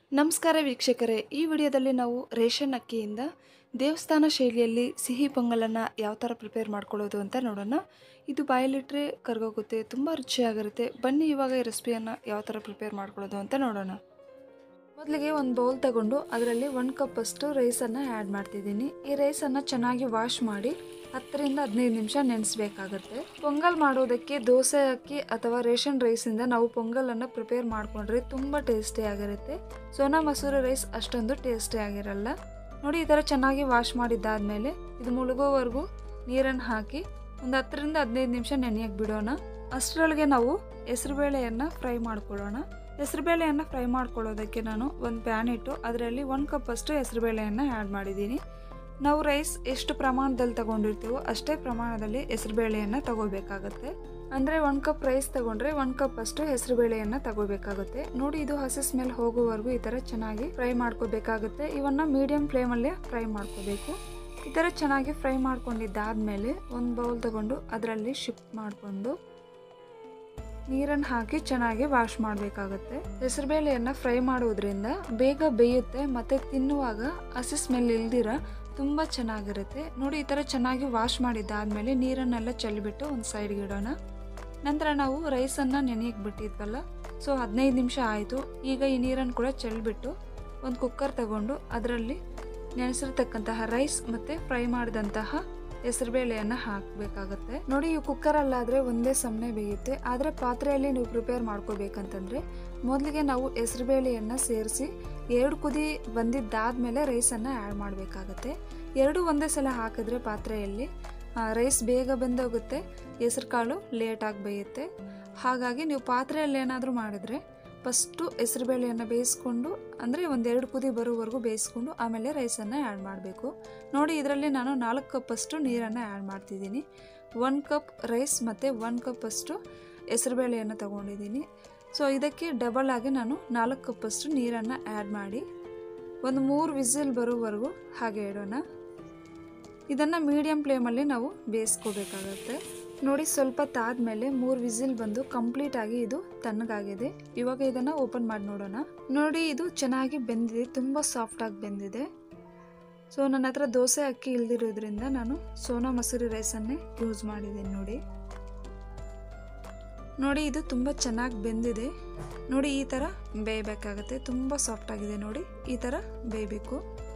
ನಮಸ್ಕಾರ ವೀಕ್ಷಕರೇ ಈ ವಿಡಿಯೋದಲ್ಲಿ ನಾವು ರೇಷನ್ ಅಕ್ಕಿಯಿಂದ ದೇವಸ್ಥಾನ ಶೈಲಿಯಲ್ಲಿ ಸಿಹಿ ಪೊಂಗಲನ್ನು ಯಾವ ಥರ ಪ್ರಿಪೇರ್ ಮಾಡ್ಕೊಳ್ಳೋದು ಅಂತ ನೋಡೋಣ ಇದು ಬಾಯಲ್ಲಿಟ್ಟರೆ ಕರ್ಗೋಗುತ್ತೆ ತುಂಬ ರುಚಿಯಾಗಿರುತ್ತೆ ಬನ್ನಿ ಇವಾಗ ಈ ರೆಸಿಪಿಯನ್ನು ಯಾವ ಥರ ಪ್ರಿಪೇರ್ ಮಾಡ್ಕೊಳ್ಳೋದು ಅಂತ ನೋಡೋಣ ಮೊದಲಿಗೆ ಒಂದು ಬೌಲ್ ತಗೊಂಡು ಅದರಲ್ಲಿ ಒಂದು ಕಪ್ಪಷ್ಟು ರೈಸನ್ನು ಆ್ಯಡ್ ಮಾಡ್ತಿದ್ದೀನಿ ಈ ರೈಸನ್ನು ಚೆನ್ನಾಗಿ ವಾಶ್ ಮಾಡಿ ಹತ್ತರಿಂದ ಹದಿನೈದು ನಿಮಿಷ ನೆನೆಸ್ಬೇಕಾಗತ್ತೆ ಪೊಂಗಲ್ ಮಾಡೋದಕ್ಕೆ ದೋಸೆ ಅಕ್ಕಿ ಅಥವಾ ರೇಷನ್ ರೈಸಿಂದ ನಾವು ಪೊಂಗಲನ್ನು ಪ್ರಿಪೇರ್ ಮಾಡಿಕೊಂಡ್ರೆ ತುಂಬ ಟೇಸ್ಟಿ ಆಗಿರುತ್ತೆ ಸೋನಾ ಮಸೂರಿ ರೈಸ್ ಅಷ್ಟೊಂದು ಟೇಸ್ಟಿ ಆಗಿರಲ್ಲ ನೋಡಿ ಈ ಥರ ಚೆನ್ನಾಗಿ ವಾಶ್ ಮಾಡಿದ್ದಾದಮೇಲೆ ಇದು ಮುಳುಗೋವರೆಗೂ ನೀರನ್ನು ಹಾಕಿ ಒಂದು ಹತ್ತರಿಂದ ಹದಿನೈದು ನಿಮಿಷ ನೆನೆಯಕ್ಕೆ ಬಿಡೋಣ ಅಷ್ಟರೊಳಗೆ ನಾವು ಹೆಸರುಬೇಳೆಯನ್ನು ಫ್ರೈ ಮಾಡ್ಕೊಳ್ಳೋಣ ಹೆಸರುಬೇಳೆಯನ್ನು ಫ್ರೈ ಮಾಡ್ಕೊಳ್ಳೋದಕ್ಕೆ ನಾನು ಒಂದು ಪ್ಯಾನ್ ಇಟ್ಟು ಅದರಲ್ಲಿ ಒಂದು ಕಪ್ಪಷ್ಟು ಹೆಸರುಬೇಳೆಯನ್ನು ಆ್ಯಡ್ ಮಾಡಿದ್ದೀನಿ ನಾವು ರೈಸ್ ಎಷ್ಟು ಪ್ರಮಾಣದಲ್ಲಿ ತಗೊಂಡಿರ್ತೀವೋ ಅಷ್ಟೇ ಪ್ರಮಾಣದಲ್ಲಿ ಹೆಸರುಬೇಳೆಯನ್ನು ತಗೋಬೇಕಾಗತ್ತೆ ಅಂದರೆ ಒಂದು ಕಪ್ ರೈಸ್ ತಗೊಂಡ್ರೆ ಒಂದು ಕಪ್ ಅಷ್ಟು ಹೆಸರುಬೇಳೆಯನ್ನು ತಗೋಬೇಕಾಗುತ್ತೆ ನೋಡಿ ಇದು ಹಸಿ ಸ್ಮೆಲ್ ಹೋಗೋವರೆಗೂ ಈ ಥರ ಚೆನ್ನಾಗಿ ಫ್ರೈ ಮಾಡ್ಕೋಬೇಕಾಗುತ್ತೆ ಇವನ್ನ ಮೀಡಿಯಂ ಫ್ಲೇಮಲ್ಲೇ ಫ್ರೈ ಮಾಡ್ಕೋಬೇಕು ಈ ಥರ ಚೆನ್ನಾಗಿ ಫ್ರೈ ಮಾಡ್ಕೊಂಡಿದ್ದಾದಮೇಲೆ ಒಂದು ಬೌಲ್ ತಗೊಂಡು ಅದರಲ್ಲಿ ಶಿಫ್ಟ್ ಮಾಡಿಕೊಂಡು ನೀರನ್ನು ಹಾಕಿ ಚೆನ್ನಾಗಿ ವಾಶ್ ಮಾಡಬೇಕಾಗುತ್ತೆ ಹೆಸರುಬೇಳೆಯನ್ನು ಫ್ರೈ ಮಾಡೋದ್ರಿಂದ ಬೇಗ ಬೇಯುತ್ತೆ ಮತ್ತು ತಿನ್ನುವಾಗ ಹಸಿ ಸ್ಮೆಲ್ ಇಲ್ದಿರ ತುಂಬ ಚೆನ್ನಾಗಿರುತ್ತೆ ನೋಡಿ ಈ ಥರ ಚೆನ್ನಾಗಿ ವಾಶ್ ಮಾಡಿದ್ದಾದಮೇಲೆ ನೀರನ್ನೆಲ್ಲ ಚೆಲ್ಲಿಬಿಟ್ಟು ಒಂದು ಸೈಡ್ಗೆ ಇಡೋಣ ನಂತರ ನಾವು ರೈಸನ್ನು ನೆನೆಯಕ್ಕೆ ಬಿಟ್ಟಿದ್ವಲ್ಲ ಸೊ ಹದಿನೈದು ನಿಮಿಷ ಆಯಿತು ಈಗ ಈ ನೀರನ್ನು ಕೂಡ ಚೆಲ್ಬಿಟ್ಟು ಒಂದು ಕುಕ್ಕರ್ ತಗೊಂಡು ಅದರಲ್ಲಿ ನೆನೆಸಿರ್ತಕ್ಕಂತಹ ರೈಸ್ ಮತ್ತು ಫ್ರೈ ಮಾಡಿದಂತಹ ಹೆಸರುಬೇಳೆಯನ್ನು ಹಾಕಬೇಕಾಗತ್ತೆ ನೋಡಿ ಈ ಕುಕ್ಕರಲ್ಲಾದರೆ ಒಂದೇ ಸಮನೆ ಬೇಯುತ್ತೆ ಆದರೆ ಪಾತ್ರೆಯಲ್ಲಿ ನೀವು ಪ್ರಿಪೇರ್ ಮಾಡ್ಕೋಬೇಕಂತಂದರೆ ಮೊದಲಿಗೆ ನಾವು ಹೆಸರುಬೇಳೆಯನ್ನು ಸೇರಿಸಿ ಎರಡು ಕುದಿ ಬಂದಿದ್ದಾದಮೇಲೆ ರೈಸನ್ನು ಆ್ಯಡ್ ಮಾಡಬೇಕಾಗತ್ತೆ ಎರಡು ಒಂದೇ ಸಲ ಹಾಕಿದ್ರೆ ಪಾತ್ರೆಯಲ್ಲಿ ರೈಸ್ ಬೇಗ ಬೆಂದೋಗುತ್ತೆ ಹೆಸರು ಕಾಳು ಲೇಟಾಗಿ ಬೇಯುತ್ತೆ ಹಾಗಾಗಿ ನೀವು ಪಾತ್ರೆಯಲ್ಲಿ ಏನಾದರೂ ಮಾಡಿದ್ರೆ ಫಸ್ಟು ಹೆಸರುಬೇಳೆಯನ್ನು ಬೇಯಿಸ್ಕೊಂಡು ಅಂದರೆ ಒಂದೆರಡು ಕುದಿ ಬರೋವರೆಗೂ ಬೇಯಿಸ್ಕೊಂಡು ಆಮೇಲೆ ರೈಸನ್ನು ಆ್ಯಡ್ ಮಾಡಬೇಕು ನೋಡಿ ಇದರಲ್ಲಿ ನಾನು ನಾಲ್ಕು ಕಪ್ಪಷ್ಟು ನೀರನ್ನು ಆ್ಯಡ್ ಮಾಡ್ತಿದ್ದೀನಿ ಒನ್ ಕಪ್ ರೈಸ್ ಮತ್ತು ಒನ್ ಕಪ್ಪಷ್ಟು ಹೆಸರುಬೇಳೆಯನ್ನು ತೊಗೊಂಡಿದ್ದೀನಿ ಸೊ ಇದಕ್ಕೆ ಡಬಲ್ ಆಗಿ ನಾನು ನಾಲ್ಕು ಕಪ್ಪಷ್ಟು ನೀರನ್ನು ಆ್ಯಡ್ ಮಾಡಿ ಒಂದು ಮೂರು ವಿಸಿಲ್ ಬರೋವರೆಗೂ ಹಾಗೆ ಇಡೋಣ ಇದನ್ನು ಮೀಡಿಯಂ ಫ್ಲೇಮಲ್ಲಿ ನಾವು ಬೇಯಿಸ್ಕೋಬೇಕಾಗತ್ತೆ ನೋಡಿ ಸ್ವಲ್ಪ ತಾದ್ಮೇಲೆ ಮೂರು ವಿಸಿಲ್ ಬಂದು ಕಂಪ್ಲೀಟ್ ಆಗಿ ಇದು ತಣ್ಣಗಾಗಿದೆ ಇವಾಗ ಇದನ್ನು ಓಪನ್ ಮಾಡಿ ನೋಡೋಣ ನೋಡಿ ಇದು ಚೆನ್ನಾಗಿ ಬೆಂದಿದೆ ತುಂಬ ಸಾಫ್ಟಾಗಿ ಬೆಂದಿದೆ ಸೊ ನನ್ನ ಹತ್ರ ದೋಸೆ ಅಕ್ಕಿ ಇಲ್ದಿರೋದ್ರಿಂದ ನಾನು ಸೋನಾ ಮಸೂರಿ ರೈಸನ್ನೇ ಯೂಸ್ ಮಾಡಿದ್ದೀನಿ ನೋಡಿ ನೋಡಿ ಇದು ತುಂಬ ಚೆನ್ನಾಗಿ ಬೆಂದಿದೆ ನೋಡಿ ಈ ಥರ ಬೇಯಬೇಕಾಗತ್ತೆ ತುಂಬ ಸಾಫ್ಟ್ ಆಗಿದೆ ನೋಡಿ ಈ ಥರ ಬೇಯಬೇಕು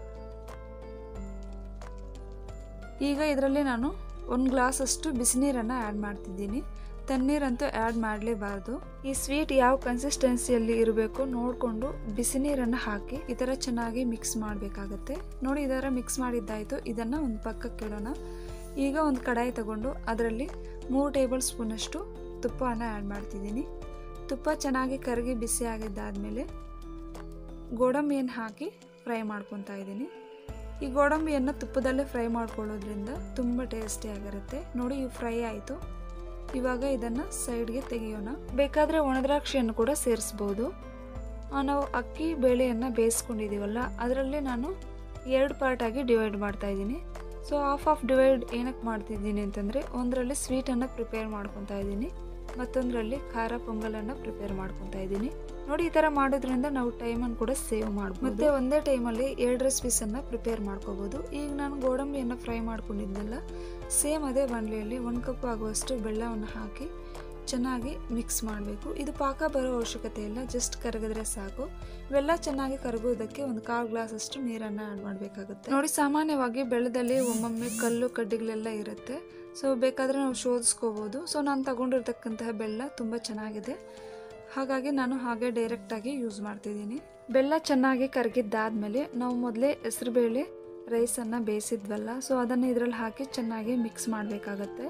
ಈಗ ಇದರಲ್ಲಿ ನಾನು ಒಂದು ಗ್ಲಾಸಷ್ಟು ಬಿಸಿನೀರನ್ನು ಆ್ಯಡ್ ಮಾಡ್ತಿದ್ದೀನಿ ತಣ್ಣೀರಂತೂ ಆ್ಯಡ್ ಮಾಡಲೇಬಾರ್ದು ಈ ಸ್ವೀಟ್ ಯಾವ ಕನ್ಸಿಸ್ಟೆನ್ಸಿಯಲ್ಲಿ ಇರಬೇಕು ನೋಡಿಕೊಂಡು ಬಿಸಿನೀರನ್ನು ಹಾಕಿ ಈ ಥರ ಚೆನ್ನಾಗಿ ಮಿಕ್ಸ್ ಮಾಡಬೇಕಾಗತ್ತೆ ನೋಡಿ ಇದರ ಮಿಕ್ಸ್ ಮಾಡಿದ್ದಾಯಿತು ಇದನ್ನು ಒಂದು ಪಕ್ಕಕ್ಕೆ ಇಡೋಣ ಈಗ ಒಂದು ಕಡಾಯಿ ತಗೊಂಡು ಅದರಲ್ಲಿ ಮೂರು ಟೇಬಲ್ ಸ್ಪೂನಷ್ಟು ತುಪ್ಪವನ್ನು ಆ್ಯಡ್ ಮಾಡ್ತಿದ್ದೀನಿ ತುಪ್ಪ ಚೆನ್ನಾಗಿ ಕರಗಿ ಬಿಸಿ ಆಗಿದ್ದಾದಮೇಲೆ ಗೋಡಂಬಿಯನ್ನು ಹಾಕಿ ಫ್ರೈ ಮಾಡ್ಕೊತಾ ಇದ್ದೀನಿ ಈ ಗೋಡಂಬಿಯನ್ನು ತುಪ್ಪದಲ್ಲೇ ಫ್ರೈ ಮಾಡ್ಕೊಳ್ಳೋದ್ರಿಂದ ತುಂಬ ಟೇಸ್ಟಿಯಾಗಿರುತ್ತೆ ನೋಡಿ ಇವು ಫ್ರೈ ಆಯಿತು ಇವಾಗ ಇದನ್ನು ಸೈಡ್ಗೆ ತೆಗೆಯೋಣ ಬೇಕಾದರೆ ಒಣದ್ರಾಕ್ಷಿಯನ್ನು ಕೂಡ ಸೇರಿಸ್ಬೋದು ನಾವು ಅಕ್ಕಿ ಬೇಳೆಯನ್ನು ಬೇಯಿಸ್ಕೊಂಡಿದ್ದೀವಲ್ಲ ಅದರಲ್ಲಿ ನಾನು ಎರಡು ಪಾರ್ಟಾಗಿ ಡಿವೈಡ್ ಮಾಡ್ತಾ ಇದ್ದೀನಿ ಸೊ ಹಾಫ್ ಆಫ್ ಡಿವೈಡ್ ಏನಕ್ಕೆ ಮಾಡ್ತಿದ್ದೀನಿ ಅಂತಂದರೆ ಒಂದರಲ್ಲಿ ಸ್ವೀಟನ್ನು ಪ್ರಿಪೇರ್ ಮಾಡ್ಕೊತಾ ಇದ್ದೀನಿ ಮತ್ತೊಂದರಲ್ಲಿ ಖಾರ ಪೊಂಗಲನ್ನು ಪ್ರಿಪೇರ್ ಮಾಡ್ಕೊತಾ ಇದ್ದೀನಿ ನೋಡಿ ಈ ಥರ ಮಾಡೋದ್ರಿಂದ ನಾವು ಟೈಮನ್ನು ಕೂಡ ಸೇವ್ ಮಾಡ್ಬೋದು ಮತ್ತೆ ಒಂದೇ ಟೈಮಲ್ಲಿ ಎರಡು ರೆಸಿಪೀಸನ್ನು ಪ್ರಿಪೇರ್ ಮಾಡ್ಕೋಬೋದು ಈಗ ನಾನು ಗೋಡಂಬಿಯನ್ನು ಫ್ರೈ ಮಾಡ್ಕೊಂಡಿದ್ನಲ್ಲ ಸೇಮ್ ಅದೇ ಬಾಣಲೆಯಲ್ಲಿ ಒಂದು ಕಪ್ ಆಗುವಷ್ಟು ಬೆಲ್ಲವನ್ನು ಹಾಕಿ ಚೆನ್ನಾಗಿ ಮಿಕ್ಸ್ ಮಾಡಬೇಕು ಇದು ಪಾಕ ಬರೋ ಅವಶ್ಯಕತೆ ಇಲ್ಲ ಜಸ್ಟ್ ಕರಗಿದ್ರೆ ಸಾಕು ಬೆಲ್ಲ ಚೆನ್ನಾಗಿ ಕರಗೋದಕ್ಕೆ ಒಂದು ಕಾಲು ಗ್ಲಾಸ್ ಅಷ್ಟು ನೀರನ್ನು ಆ್ಯಡ್ ಮಾಡಬೇಕಾಗುತ್ತೆ ನೋಡಿ ಸಾಮಾನ್ಯವಾಗಿ ಬೆಳ್ಳದಲ್ಲಿ ಒಮ್ಮೊಮ್ಮೆ ಕಲ್ಲು ಕಡ್ಡಿಗಳೆಲ್ಲ ಇರುತ್ತೆ ಸೊ ಬೇಕಾದರೆ ನಾವು ಶೋಧಿಸ್ಕೋಬೋದು ಸೊ ನಾನು ತಗೊಂಡಿರ್ತಕ್ಕಂತಹ ಬೆಲ್ಲ ತುಂಬ ಚೆನ್ನಾಗಿದೆ ಹಾಗಾಗಿ ನಾನು ಹಾಗೆ ಡೈರೆಕ್ಟಾಗಿ ಯೂಸ್ ಮಾಡ್ತಿದ್ದೀನಿ ಬೆಲ್ಲ ಚೆನ್ನಾಗಿ ಕರಗಿದ್ದಾದಮೇಲೆ ನಾವು ಮೊದಲೇ ಹೆಸರುಬೇಳೆ ರೈಸನ್ನು ಬೇಯಿಸಿದ್ವಲ್ಲ ಸೊ ಅದನ್ನು ಇದರಲ್ಲಿ ಹಾಕಿ ಚೆನ್ನಾಗಿ ಮಿಕ್ಸ್ ಮಾಡಬೇಕಾಗತ್ತೆ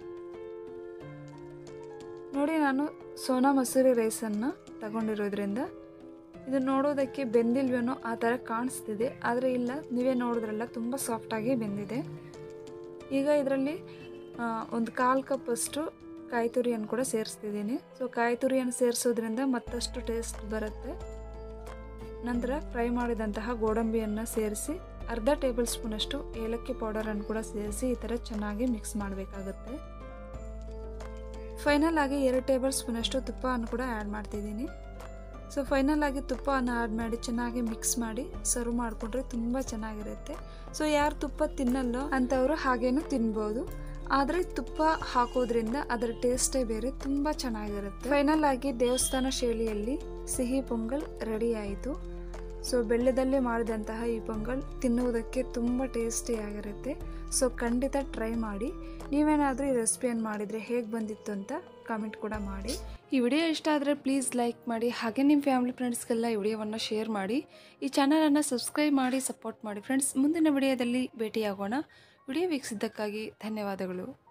ನೋಡಿ ನಾನು ಸೋನಾ ಮಸೂರಿ ರೈಸನ್ನು ತಗೊಂಡಿರೋದ್ರಿಂದ ಇದು ನೋಡೋದಕ್ಕೆ ಬೆಂದಿಲ್ವೇನೋ ಆ ಥರ ಕಾಣಿಸ್ತಿದೆ ಆದರೆ ಇಲ್ಲ ನೀವೇ ನೋಡಿದ್ರಲ್ಲ ತುಂಬ ಸಾಫ್ಟಾಗಿ ಬೆಂದಿದೆ ಈಗ ಇದರಲ್ಲಿ ಒಂದು ಕಾಲು ಕಪ್ಪಷ್ಟು ಕಾಯಿ ತುರಿಯನ್ನು ಕೂಡ ಸೇರಿಸ್ತಿದ್ದೀನಿ ಸೊ ಕಾಯಿ ತುರಿಯನ್ನು ಸೇರಿಸೋದ್ರಿಂದ ಮತ್ತಷ್ಟು ಟೇಸ್ಟ್ ಬರುತ್ತೆ ನಂತರ ಫ್ರೈ ಮಾಡಿದಂತಹ ಗೋಡಂಬಿಯನ್ನು ಸೇರಿಸಿ ಅರ್ಧ ಟೇಬಲ್ ಸ್ಪೂನಷ್ಟು ಏಲಕ್ಕಿ ಪೌಡರನ್ನು ಕೂಡ ಸೇರಿಸಿ ಈ ಥರ ಚೆನ್ನಾಗಿ ಮಿಕ್ಸ್ ಮಾಡಬೇಕಾಗುತ್ತೆ ಫೈನಲ್ ಆಗಿ ಎರಡು ಟೇಬಲ್ ಸ್ಪೂನಷ್ಟು ತುಪ್ಪವನ್ನು ಕೂಡ ಆ್ಯಡ್ ಮಾಡ್ತಿದ್ದೀನಿ ಸೊ ಫೈನಲ್ ಆಗಿ ತುಪ್ಪವನ್ನು ಆ್ಯಡ್ ಮಾಡಿ ಚೆನ್ನಾಗಿ ಮಿಕ್ಸ್ ಮಾಡಿ ಸರ್ವ್ ಮಾಡಿಕೊಂಡ್ರೆ ತುಂಬ ಚೆನ್ನಾಗಿರುತ್ತೆ ಸೊ ಯಾರು ತುಪ್ಪ ತಿನ್ನಲ್ಲೋ ಅಂಥವರು ಹಾಗೇನೂ ತಿನ್ಬೋದು ಆದರೆ ತುಪ್ಪ ಹಾಕೋದ್ರಿಂದ ಅದರ ಟೇಸ್ಟೇ ಬೇರೆ ತುಂಬ ಚೆನ್ನಾಗಿರುತ್ತೆ ಫೈನಲ್ ಆಗಿ ದೇವಸ್ಥಾನ ಶೈಲಿಯಲ್ಲಿ ಸಿಹಿ ಪೊಂಗಲ್ ರೆಡಿ ಆಯಿತು ಸೊ ಬೆಳ್ಳದಲ್ಲಿ ಮಾಡಿದಂತಹ ಈ ಪೊಂಗಲ್ ತಿನ್ನುವುದಕ್ಕೆ ತುಂಬ ಟೇಸ್ಟಿಯಾಗಿರುತ್ತೆ ಸೊ ಖಂಡಿತ ಟ್ರೈ ಮಾಡಿ ನೀವೇನಾದರೂ ಈ ರೆಸಿಪಿಯನ್ನು ಮಾಡಿದರೆ ಹೇಗೆ ಬಂದಿತ್ತು ಅಂತ ಕಾಮೆಂಟ್ ಕೂಡ ಮಾಡಿ ಈ ವಿಡಿಯೋ ಇಷ್ಟ ಆದರೆ ಪ್ಲೀಸ್ ಲೈಕ್ ಮಾಡಿ ಹಾಗೆ ನಿಮ್ಮ ಫ್ಯಾಮಿಲಿ ಫ್ರೆಂಡ್ಸ್ಗೆಲ್ಲ ಈ ವಿಡಿಯೋವನ್ನು ಶೇರ್ ಮಾಡಿ ಈ ಚಾನಲನ್ನು ಸಬ್ಸ್ಕ್ರೈಬ್ ಮಾಡಿ ಸಪೋರ್ಟ್ ಮಾಡಿ ಫ್ರೆಂಡ್ಸ್ ಮುಂದಿನ ವಿಡಿಯೋದಲ್ಲಿ ಭೇಟಿಯಾಗೋಣ ವಿಡಿಯೋ ವೀಕ್ಷಿದ್ದಕ್ಕಾಗಿ ಧನ್ಯವಾದಗಳು